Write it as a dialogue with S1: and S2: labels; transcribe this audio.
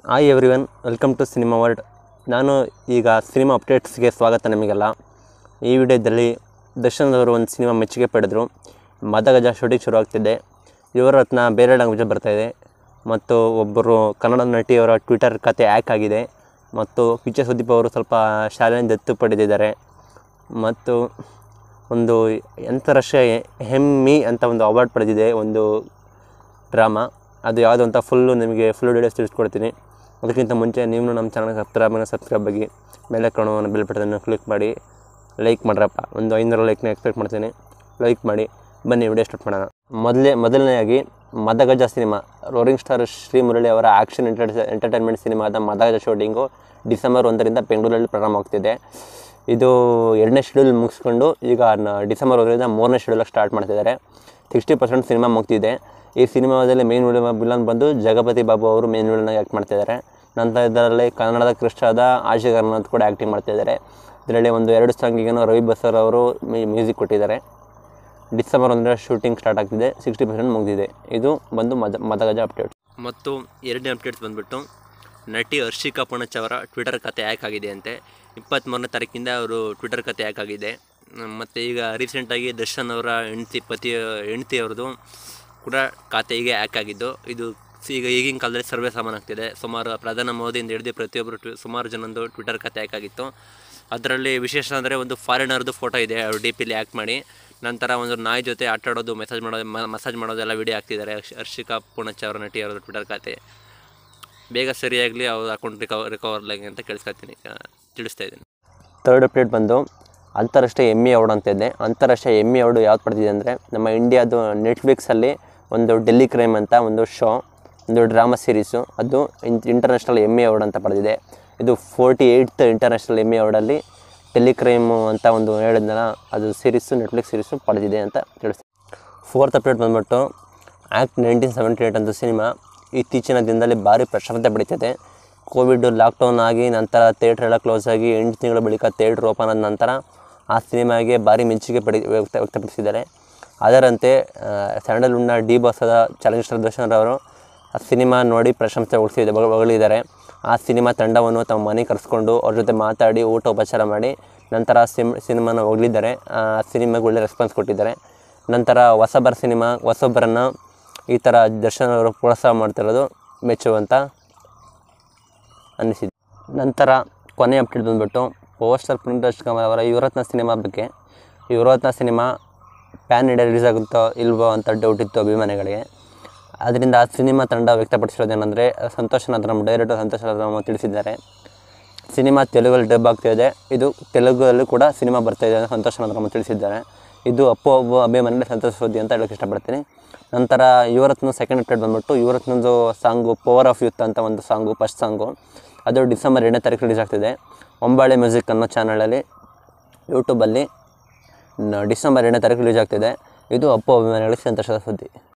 S1: hi everyone welcome to cinema world ನಾನು ಈಗ cinema ಅಪ್ಡೇಟ್ಸ್ಗೆ ಸ್ವಾಗತ ನಿಮಗೆಲ್ಲ ಈ ವಿಡಿಯೋದಲ್ಲಿ ದರ್ಶನ್ ಅವರು ಒಂದು ಸಿನಿಮಾ ಮೆಚ್ಚುಗೆ ಪಡೆದರು ಮದಗಜ ಶೂಟಿಂಗ್ ಶುರು ಆಗ್ತಿದೆ ಇವರ ರತ್ನ ಬೇರೆ ಲ್ಯಾಂಗ್ವೇಜ್ ಬರ್ತಾಯಿದೆ ಮತ್ತು ಒಬ್ಬರು ಕನ್ನಡ ನಟಿಯವರ ಟ್ವಿಟರ್ ಖಾತೆ ಹ್ಯಾಕ್ ಆಗಿದೆ ಮತ್ತು ಕಿಚ್ಚ ಸುದೀಪ್ ಅವರು ಸ್ವಲ್ಪ ಶಾಲೆಯನ್ನು ದತ್ತು ಪಡೆದಿದ್ದಾರೆ ಮತ್ತು ಒಂದು ಅಂತಾರಾಷ್ಟ್ರೀಯ ಹೆಮ್ಮಿ ಅಂತ ಒಂದು ಅವಾರ್ಡ್ ಪಡೆದಿದೆ ಒಂದು ಡ್ರಾಮಾ ಅದು ಯಾವುದು ಅಂತ ಫುಲ್ಲು ನಿಮಗೆ ಫುಲ್ ಡೀಟೇಲ್ಸ್ ತಿಳಿಸ್ಕೊಡ್ತೀನಿ ಅದಕ್ಕಿಂತ ಮುಂಚೆ ನೀವು ನಮ್ಮ ಚಾನಲ್ಗೆ ಸಬ್ಸ್ಕ್ರೈಬ್ ಸಬ್ಸ್ಕ್ರೈಬ್ ಆಗಿ ಮೇಲೆ ಕಾಣುವ ಬೆಲ್ ಬಟನ್ ಕ್ಲಿಕ್ ಮಾಡಿ ಲೈಕ್ ಮಾಡ್ರಪ್ಪ ಒಂದು ಐನೂರು ಲೈಕ್ನ ಎಕ್ಸ್ಪೆಕ್ಟ್ ಮಾಡ್ತೀನಿ ಲೈಕ್ ಮಾಡಿ ಬನ್ನಿ ವಿಡಿಯೋ ಸ್ಟಾರ್ಟ್ ಮಾಡೋಣ ಮೊದಲೇ ಮೊದಲನೆಯಾಗಿ Madagaja cinema roaring star Sri Murali ಅವರ ಆ್ಯಕ್ಷನ್ ಎಂಟರ್ ಎಂಟರ್ಟೈನ್ಮೆಂಟ್ ಸಿನಿಮಾದ ಮದಗಜ ಶೂಟಿಂಗು ಡಿಸೆಂಬರ್ ಒಂದರಿಂದ ಬೆಂಗಳೂರಲ್ಲಿ ಪ್ರಾರಂಭ ಆಗ್ತಿದೆ ಇದು ಎರಡನೇ ಶೆಡ್ಯೂಲ್ ಮುಗಿಸ್ಕೊಂಡು ಈಗ ನ- ಡಿಸೆಂಬರ್ ಒಂದರಿಂದ ಮೂರನೇ ಶೆಡ್ಯೂಲಾಗಿ ಸ್ಟಾರ್ಟ್ ಮಾಡ್ತಿದ್ದಾರೆ ಸಿಕ್ಸ್ಟಿ ಪರ್ಸೆಂಟ್ ಸಿನಿಮಾ ಮುಗ್ತಿದೆ ಈ ಸಿನಿಮಾದಲ್ಲಿ ಮೇನ್ ವಿಲನ್ ಬಂದು ಜಗಪತಿ ಬಾಬು ಅವರು ಮೇನ್ ವಿಲನ್ನಾಗಿ ಆ್ಯಕ್ಟ್ ಮಾಡ್ತಿದ್ದಾರೆ ನಂತರ ಇದರಲ್ಲಿ ಕನ್ನಡದ ಕೃಷ್ಣದ ಆಶಿ ಕರ್ನಾಥ್ ಕೂಡ ಆ್ಯಕ್ಟಿಂಗ್ ಮಾಡ್ತಿದ್ದಾರೆ ಇದರಲ್ಲಿ ಒಂದು ಎರಡು ಸಾಂಗಿಗೇನೋ ರವಿ ಬಸರ್ ಅವರು ಮ್ಯೂಸಿಕ್ ಕೊಟ್ಟಿದ್ದಾರೆ ಡಿಸೆಂಬರ್ ಒಂದರ ಶೂಟಿಂಗ್ ಸ್ಟಾರ್ಟ್ ಆಗ್ತಿದೆ ಸಿಕ್ಸ್ಟಿ ಪರ್ಸೆಂಟ್ ಮುಗಿದಿದೆ ಇದು ಬಂದು ಮದ ಮದಗಜ ಅಪ್ಡೇಟ್ ಮತ್ತು ಎರಡನೇ ಅಪ್ಡೇಟ್ಸ್ ಬಂದುಬಿಟ್ಟು ನಟಿ ಹರ್ಷಿಕಾ ಪುಣಚ್ ಅವರ ಟ್ವಿಟರ್ ಖಾತೆ ಹ್ಯಾಕ್ ಆಗಿದೆ ಅಂತೆ ಇಪ್ಪತ್ತ್ಮೂರನೇ ತಾರೀಕಿಂದ ಅವರು ಟ್ವಿಟರ್ ಖಾತೆ ಹ್ಯಾಕ್ ಆಗಿದೆ ಮತ್ತು ಈಗ ರೀಸೆಂಟಾಗಿ ದರ್ಶನ್ ಅವರ ಹೆಂಡ್ತಿ ಪತಿ ಹೆಂಡ್ತಿ ಅವ್ರದ್ದು ಕೂಡ ಖಾತೆ ಹೀಗೆ ಹ್ಯಾಕ್ ಆಗಿದ್ದು ಇದು ಸಿ- ಈಗ ಈಗಿನ ಕಾಲದಲ್ಲಿ ಸರ್ವೇ ಸಾಮಾನು ಆಗ್ತಿದೆ ಸುಮಾರು ಪ್ರಧಾನ ಮೋದಿಯಿಂದ ಹಿಡಿದು ಪ್ರತಿಯೊಬ್ಬರು ಟ್ವಿ ಸುಮಾರು ಜನಂದು ಟ್ವಿಟರ್ ಖಾತೆ ಹ್ಯಾಕ್ ಆಗಿತ್ತು ಅದರಲ್ಲಿ ವಿಶೇಷ ಅಂದರೆ ಒಂದು ಫಾರಿನರ್ದು ಫೋಟೋ ಇದೆ ಅವರು ಡಿ ಪಿಲಿ ಹ್ಯಾಕ್ ಮಾಡಿ ನಂತರ ಒಂದು ನಾಯಿ ಜೊತೆ ಆಟ ಆಡೋದು ಮೆಸೇಜ್ ಮಾಡೋದು ಮಸಾಜ್ ಮಾಡೋದೆಲ್ಲ ವಿಡಿಯೋ ಹಾಕ್ತಿದ್ದಾರೆ ಹರ್ಷ್- ಹರ್ಷಿಕಾ ಪೂಣಚ್ಚ ಅವರ ನಟಿ ಅವರ ಟ್ವಿಟರ್ ಖಾತೆ ಬೇಗ ಸರಿಯಾಗಲಿ ಅವ್ರ ಅಕೌಂಟ್ ರಿಕವರ್ ರಿಕವರ್ ಆಗಿ ಅಂತ ಕೇಳಿಸ್ಕೊತೀನಿ ಆ, ತಿಳಿಸ್ತಾ ಇದ್ದೀನಿ ಥರ್ಡ್ ಅಪ್ಡೇಟ್ ಬಂದು ಅಂತಾರಾಷ್ಟ್ರೀಯ ಎಮ್ಮಿ ಅವಾರ್ಡ್ ಅಂತ ಇದೆ ಅಂತಾರಾಷ್ಟ್ರೀಯ ಎಮ್ಮಿ ಅವಾರ್ಡು ಯಾವ್ದು ಪಡೆದಿದೆ ಅಂದರೆ ನಮ್ಮ ಇಂಡಿಯಾದು ನೆಟ್ಫ್ಲಿಕ್ಸಲ್ಲಿ ಒಂದು ಡೆಲ್ಲಿ ಕ್ರೈಮ್ ಅಂತ ಒಂದು ಶೋ ಒಂದು ಡ್ರಾಮಾ ಸೀರೀಸು ಅದು ಇಂಟರ್ನ್ಯಾಷನಲ್ ಎಮ್ಮಿ ಅವಾರ್ಡ್ ಅಂತ ಪಡೆದಿದೆ ಇದು ಫೋರ್ಟಿ ಏಯ್ಟ್ ಇಂಟರ್ನ್ಯಾಷನಲ್ ಎಮ್ಮಿ ಅವಾರ್ಡಲ್ಲಿ ಡೆಲ್ಲಿ ಕ್ರೈಮು ಅಂತ ಒಂದು ಹೇಳಿದ್ನಲ್ಲ ಅದು ಸೀರೀಸು ನೆಟ್ಫ್ಲಿಕ್ಸ್ ಸೀರೀಸು ಪಡೆದಿದೆ ಅಂತ ತಿಳಿಸ್ತೀನಿ ಫೋರ್ತ್ ಅಪ್ಡೇಟ್ ಬಂದ್ಬಿಟ್ಟು ಆ್ಯಕ್ಟ್ ನೈನ್ಟೀನ್ ಸೆವೆಂಟಿ ಏಯ್ಟ್ ಅಂತ ಸಿನಿಮಾ ಇತ್ತೀಚಿನ ದಿನದಲ್ಲಿ ಭಾರಿ ಪ್ರಶಂಸೆ ಪಡೀತಿದೆ ಕೋವಿಡ್ ಲಾಕ್ಡೌನ್ ಆಗಿ ನಂತರ ಥಿಯೇಟ್ರ್ ಎಲ್ಲ ಕ್ಲೋಸ್ ಆಗಿ ಎಂಟು ತಿಂಗಳ ಬಳಿಕ ಥಿಯೇಟ್ರ್ ಓಪನ್ ಆದ ನಂತರ ಆ ಸಿನಿಮಾಗೆ ಭಾರಿ ಮೆಚ್ಚುಗೆ ಪಡಿ ವ್ಯಕ್ತ ವ್ಯಕ್ತಪಡಿಸಿದ್ದಾರೆ ಅದರಂತೆ ಆ, ಸ್ಯಾಂಡಲ್ವುಡ್ನ ಡಿ ಬಾಸದ ಚಲನಚಿತ್ರ ದರ್ಶನ್ ಅವರು ಆ ಸಿನಿಮಾ ನೋಡಿ ಪ್ರಶಂಸೆ ಹೊಗಳಿಸಿದೆ ಹೊಗಳಿದ್ದಾರೆ ಆ ಸಿನಿಮಾ ತಂಡವನ್ನು ತಮ್ಮ ಮನೆಗೆ ಕರೆಸ್ಕೊಂಡು ಅವ್ರ ಜೊತೆ ಮಾತಾಡಿ ಊಟ ಉಪಚಾರ ಮಾಡಿ ನಂತರ ಆ ಸಿಮ್ ಸಿನಿಮಾನ ಹೋಗಲಿದ್ದಾರೆ ಆ ಸಿನಿಮಾಗೆ ಒಳ್ಳೆ ರೆಸ್ಪಾನ್ಸ್ ಕೊಟ್ಟಿದ್ದಾರೆ ನಂತರ ಹೊಸಬರ ಸಿನಿಮಾ ಹೊಸೊಬ್ಬರನ್ನು ಈ ಥರ ದರ್ಶನ್ ಅವರು ಪ್ರೋತ್ಸಾಹ ಮಾಡ್ತಿರೋದು ಮೆಚ್ಚುವಂತ ಅನ್ನಿಸಿದೆ ನಂತರ ಕೊನೆ ಅಪ್ಡೇಟ್ ಬಂದುಬಿಟ್ಟು ಪವರ್ ಸ್ಟಾರ್ ಪುನೀತ್ ರಾಜ್ಕುಮಾರ್ ಅವರ ಯುವರತ್ನ ಸಿನಿಮಾ ಬಗ್ಗೆ Yuvarathna cinema pan India release ಆಗುತ್ತೋ ಇಲ್ವೋ ಅಂತ ಡೌಟ್ ಇತ್ತು ಅಭಿಮಾನಿಗಳಿಗೆ ಅದರಿಂದ ಆ ಸಿನಿಮಾ ತಂಡ ವ್ಯಕ್ತಪಡಿಸಿರೋದೇನೆಂದರೆ ಸಂತೋಷ್ ನಾಥರಾಮ್ ಡೈರೆಕ್ಟರ್ ಸಂತೋಷ್ ನಾಥರಾಮ್ ತಿಳಿಸಿದ್ದಾರೆ ಸಿನಿಮಾ ತೆಲುಗಲ್ಲಿ ಡಬ್ ಆಗ್ತಾಯಿದೆ ಇದು ತೆಲುಗಲ್ಲೂ ಕೂಡ ಸಿನಿಮಾ ಬರ್ತಾ ಇದೆ ಅಂತ ಸಂತೋಷ್ ನಾಥರಾಮ್ ತಿಳಿಸಿದ್ದಾರೆ ಇದು ಅಪ್ಪು ಒಬ್ಬ ಅಭಿಮಾನಿಗೆ ಸಂತೋಷ ಸುದ್ದಿ ಅಂತ ಹೇಳೋಕ್ಕೆ ಇಷ್ಟಪಡ್ತೀನಿ ನಂತರ ಯುವರತ್ನ ಸೆಕೆಂಡ್ ಅಪ್ಡೇಟ್ ಬಂದ್ಬಿಟ್ಟು ಯುವರತ್ನದ್ದು ಸಾಂಗು ಪವರ್ ಆಫ್ ಯೂತ್ ಅಂತ ಒಂದು ಸಾಂಗು ಫಸ್ಟ್ ಸಾಂಗು ಅದು ಡಿಸೆಂಬರ್ ಎರಡನೇ ತಾರೀಕು ರಿಲೀಸ್ ಆಗ್ತಿದೆ ಒಂಬಾಳೆ ಮ್ಯೂಸಿಕ್ ಅನ್ನೋ ಚಾನಲಲ್ಲಿ ಯೂಟ್ಯೂಬಲ್ಲಿ ನ- ಡಿಸೆಂಬರ್ ಎರಡನೇ ತಾರೀಕು ರಿಲೀಸ್ ಆಗ್ತಿದೆ ಇದು ಅಪ್ಪು ಅಭಿಮಾನಿಗಳಿಗೆ ಸಂತೋಷದ ಸುದ್ದಿ